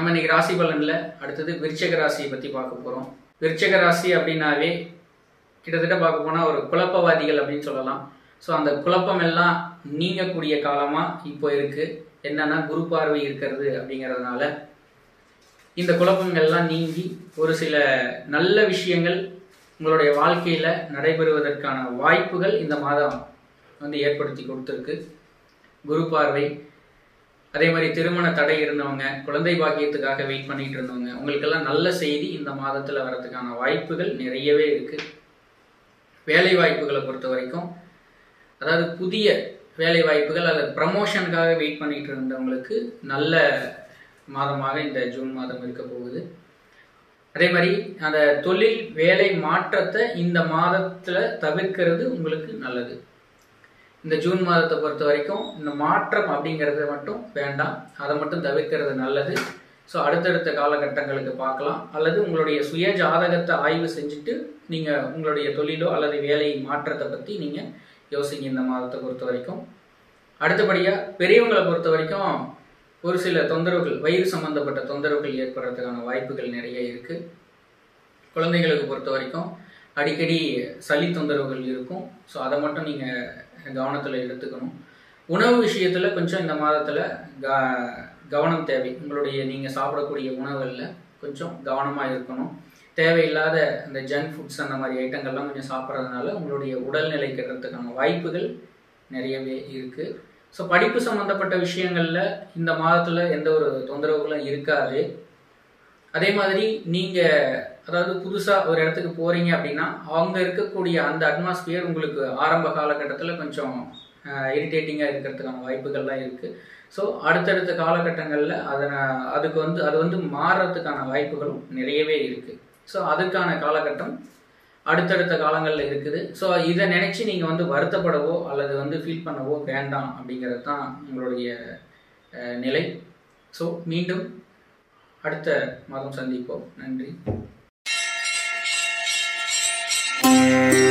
நம்ம இன்னைக்கு ராசி பலன்ல அடுத்தது விருச்சக ராசியை பத்தி பார்க்க போறோம் விருச்சக ராசி அப்படின்னாவே கிட்டத்தட்ட பார்க்க போனா ஒரு குழப்பவாதிகள் அப்படின்னு சொல்லலாம் ஸோ அந்த குழப்பம் எல்லாம் நீங்கக்கூடிய காலமா இப்போ இருக்கு என்னன்னா குரு பார்வை இருக்கிறது அப்படிங்கிறதுனால இந்த குழப்பங்கள்லாம் நீங்கி ஒரு சில நல்ல விஷயங்கள் உங்களுடைய வாழ்க்கையில நடைபெறுவதற்கான வாய்ப்புகள் இந்த மாதம் வந்து ஏற்படுத்தி கொடுத்துருக்கு குரு பார்வை அதே மாதிரி திருமண தடை இருந்தவங்க குழந்தை பாக்கியத்துக்காக வெயிட் பண்ணிட்டு இருந்தவங்க உங்களுக்கெல்லாம் நல்ல செய்தி இந்த மாதத்துல வரதுக்கான வாய்ப்புகள் நிறையவே இருக்கு வேலை வாய்ப்புகளை பொறுத்த வரைக்கும் அதாவது புதிய வேலை வாய்ப்புகள் அல்லது ப்ரமோஷனுக்காக வெயிட் பண்ணிட்டு இருந்தவங்களுக்கு நல்ல மாதமாக இந்த ஜூன் மாதம் இருக்க போகுது அதே மாதிரி அந்த தொழில் வேலை மாற்றத்தை இந்த மாதத்துல தவிர்க்கிறது உங்களுக்கு நல்லது இந்த ஜூன் மாதத்தை பொறுத்த வரைக்கும் இந்த மாற்றம் அப்படிங்கிறது மட்டும் வேண்டாம் அதை மட்டும் தவிர்க்கிறது நல்லது ஸோ அடுத்தடுத்த காலகட்டங்களுக்கு பார்க்கலாம் அல்லது உங்களுடைய சுய ஜாதகத்தை ஆய்வு செஞ்சுட்டு நீங்கள் உங்களுடைய தொழிலோ அல்லது வேலை மாற்றத்தை பற்றி நீங்கள் யோசிங்க இந்த மாதத்தை பொறுத்த வரைக்கும் அடுத்தபடியாக பெரியவங்களை பொறுத்த வரைக்கும் ஒரு சில தொந்தரவுகள் வயிறு சம்பந்தப்பட்ட தொந்தரவுகள் ஏற்படுறதுக்கான வாய்ப்புகள் நிறைய இருக்குது குழந்தைகளுக்கு பொறுத்த வரைக்கும் அடிக்கடி சளி தொந்தரவுகள் இருக்கும் ஸோ அதை மட்டும் நீங்கள் கவனத்தில் எடுத்துக்கணும் உணவு விஷயத்தில் கொஞ்சம் இந்த மாதத்தில் க கவனம் தேவை உங்களுடைய நீங்கள் சாப்பிடக்கூடிய உணவுகளில் கொஞ்சம் கவனமாக இருக்கணும் தேவையில்லாத இந்த ஜங்க் ஃபுட்ஸ் அந்த மாதிரி ஐட்டங்கள்லாம் கொஞ்சம் சாப்பிட்றதுனால உங்களுடைய உடல்நிலை கெடுறதுக்கான வாய்ப்புகள் நிறையவே இருக்குது ஸோ படிப்பு சம்மந்தப்பட்ட விஷயங்களில் இந்த மாதத்தில் எந்த ஒரு தொந்தரவுகளும் இருக்காது அதே மாதிரி நீங்கள் அதாவது புதுசாக ஒரு இடத்துக்கு போகிறீங்க அப்படின்னா அவங்க இருக்கக்கூடிய அந்த அட்மாஸ்பியர் உங்களுக்கு ஆரம்ப காலகட்டத்தில் கொஞ்சம் இரிட்டேட்டிங்காக இருக்கிறதுக்கான வாய்ப்புகள்லாம் இருக்குது ஸோ அடுத்தடுத்த காலகட்டங்களில் அதை அதுக்கு வந்து அது வந்து மாறுறதுக்கான வாய்ப்புகளும் நிறையவே இருக்குது ஸோ அதுக்கான காலகட்டம் அடுத்தடுத்த காலங்களில் இருக்குது ஸோ இதை நினச்சி நீங்கள் வந்து வருத்தப்படவோ அல்லது வந்து ஃபீல் பண்ணவோ வேண்டாம் அப்படிங்கிறது தான் உங்களுடைய நிலை ஸோ மீண்டும் அடுத்த மாதம் சந்திப்போம் நன்றி